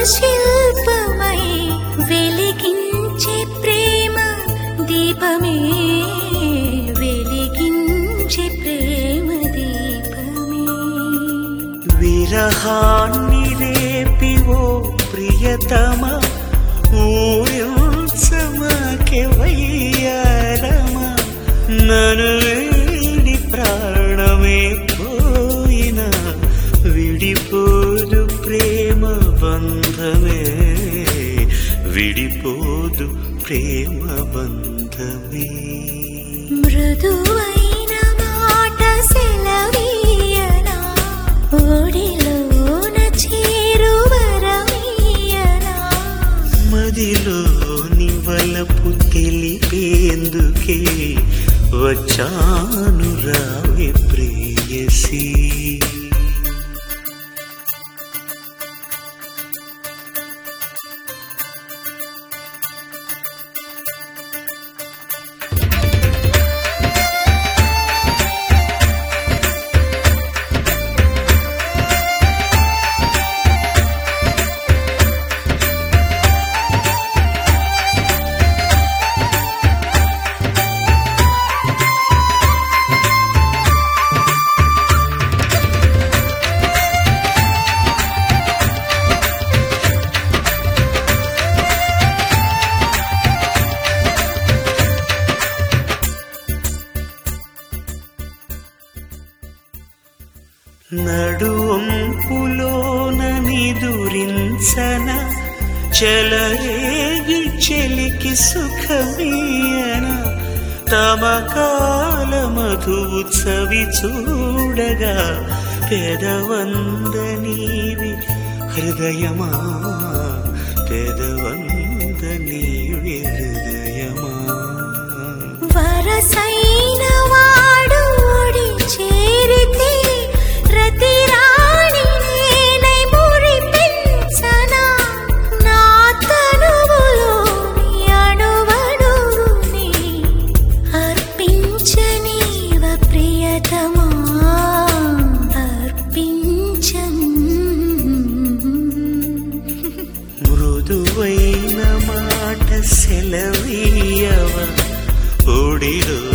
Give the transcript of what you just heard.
శిల్పమై వెలిగించే ప్రేమ దీపమే వెలిగించే ప్రేమ దీపమే విరహాన్ని రేపివో ప్రియతమ ఊరించమాకే వయ్యారమ నన్ను వీడి ప్రాణమే పోయినా విడిపోదు ప్రేమ బంధమే విడిపోదు ప్రేమ బంధమే మృదువైన మాట సెలవీయనా ఓడిలోన చేరువరమీయనా మదిలో నివలపు తెలిపేందుకే వచ్చాను రావే ప్రేయసి నడువంపులోన నిదురించన చెలరేగి చెలికి సుఖమీయన తమ కాల మధువు చవి చూడగా పెదవందనీవి హృదయమా పెదవందనీవి హృదయమా వరసైన వాడు ఓడి చేరితే రతి రాణి నేనై మురిపించనా నా తనువులోని అణువణువుని అర్పించనీవ ప్రియతమా అర్పించన్ మృదువైన మాట సెలవీయవ ఒడిలో